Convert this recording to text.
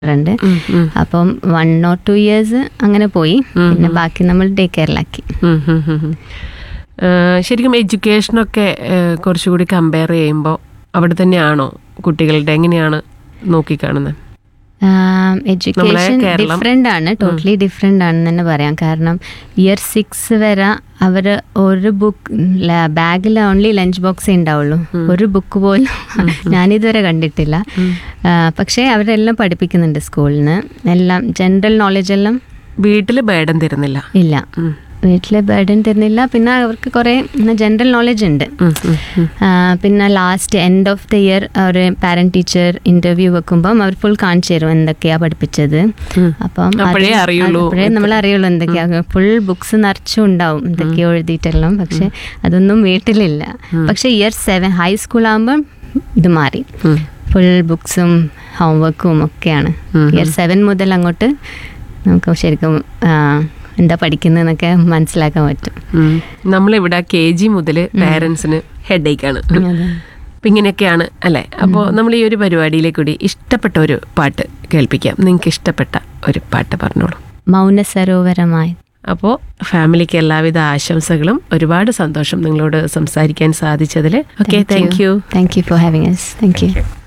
ഉണ്ട് ഉം, ഉം, അപ്പം വൺ ഓർ ടു ഇയേഴ്സ് അങ്ങനെ പോയി പിന്നെ ബാക്കി നമ്മൾ ഡേ കെയറിലാക്കി ഉം, ഉം, ഉം, ഉം. ആ, ശരിക്കും എഡ്യൂക്കേഷനൊക്കെ ആ, കുറച്ചുകൂടി കമ്പയർ ചെയ്യുമ്പോൾ അവിടെ തന്നെയാണോ കുട്ടികളുടെ എങ്ങനെയാണ് നോക്കിക്കാണുന്നത് എഡ്യൂക്കേഷൻ കേരളം- ഡിഫറെൻ്റ് ആണ് ടോട്ടലി ഡിഫറെൻ്റ് ആണെന്ന് തന്നെ പറയാം കാരണം ഇയർ സിക്സ് വരെ അവർ ഒരു ബുക്ക് ബാഗിൽ ഓൺലി ലഞ്ച് ബോക്സേ ഉണ്ടാവുള്ളൂ ഒരു ബുക്ക് പോലും ഞാനിതുവരെ കണ്ടിട്ടില്ല ആ, പക്ഷേ അവരെല്ലാം പഠിപ്പിക്കുന്നുണ്ട് സ്കൂളിൽ നിന്ന് എല്ലാം ജനറൽ നോളജ് എല്ലാം വീട്ടിൽ ബേഡൻ തരുന്നില്ല ഇല്ല ഉം. വീട്ടിൽ ബേർഡൻ തരുന്നില്ല പിന്നെ അവർക്ക് കുറേ ജനറൽ നോളജ് ഉണ്ട് ഉം, ഉം, ഉം. ആ, പിന്നെ last end of the year ഒരു പാരന്റ് ടീച്ചർ ഇന്റർവ്യൂ വെക്കുമ്പം അവർ ഫുൾ കാണിച്ചു തരും എന്തൊക്കെയാ പഠിപ്പിച്ചത് ഉം. അപ്പം അത് അപ്പോഴേ അറിയുള്ളൂ. അപ്പോഴേ നമ്മൾ അറിയുള്ളൂ എന്തൊക്കെയാ ഫുൾ ബുക്സ് നിറച്ചും ഉണ്ടാവും എന്തൊക്കെയോ എഴുതിയിട്ടെല്ലാം പക്ഷെ അതൊന്നും വീട്ടിലില്ല പക്ഷെ ഇയർ സെവൻ ഹൈസ്കൂൾ ആകുമ്പം ഇത് മാറി ഉം. ഫുൾ ബുക്സും ഹോംവർക്കും ഒക്കെയാണ് ഉം. ഇയർ സെവൻ മുതൽ അങ്ങോട്ട് നമുക്ക് ശരിക്കും ആ, എന്താ പഠിക്കുന്നതെന്നൊക്കെ മനസ്സിലാക്കാൻ പറ്റും ഉം. നമ്മളിവിടെ കെ ജി മുതൽ പാരൻസിന് ഹെഡേക്കാണ് അപ്പം ഇങ്ങനെയൊക്കെയാണ് അല്ലേ അപ്പോൾ നമ്മൾ ഈ ഒരു പരിപാടിയിലേക്ക് കൂടി ഇഷ്ടപ്പെട്ട ഒരു പാട്ട് കേൾപ്പിക്കാം നിങ്ങൾക്ക് ഇഷ്ടപ്പെട്ട ഒരു പാട്ട് പറഞ്ഞോളൂ മൗന സരോവരമായി അപ്പോൾ ഫാമിലിക്ക് എല്ലാവിധ ആശംസകളും ഒരുപാട് സന്തോഷം നിങ്ങളോട് സംസാരിക്കാൻ സാധിച്ചതിൽ okay thank you Thank you for having us. Thank you.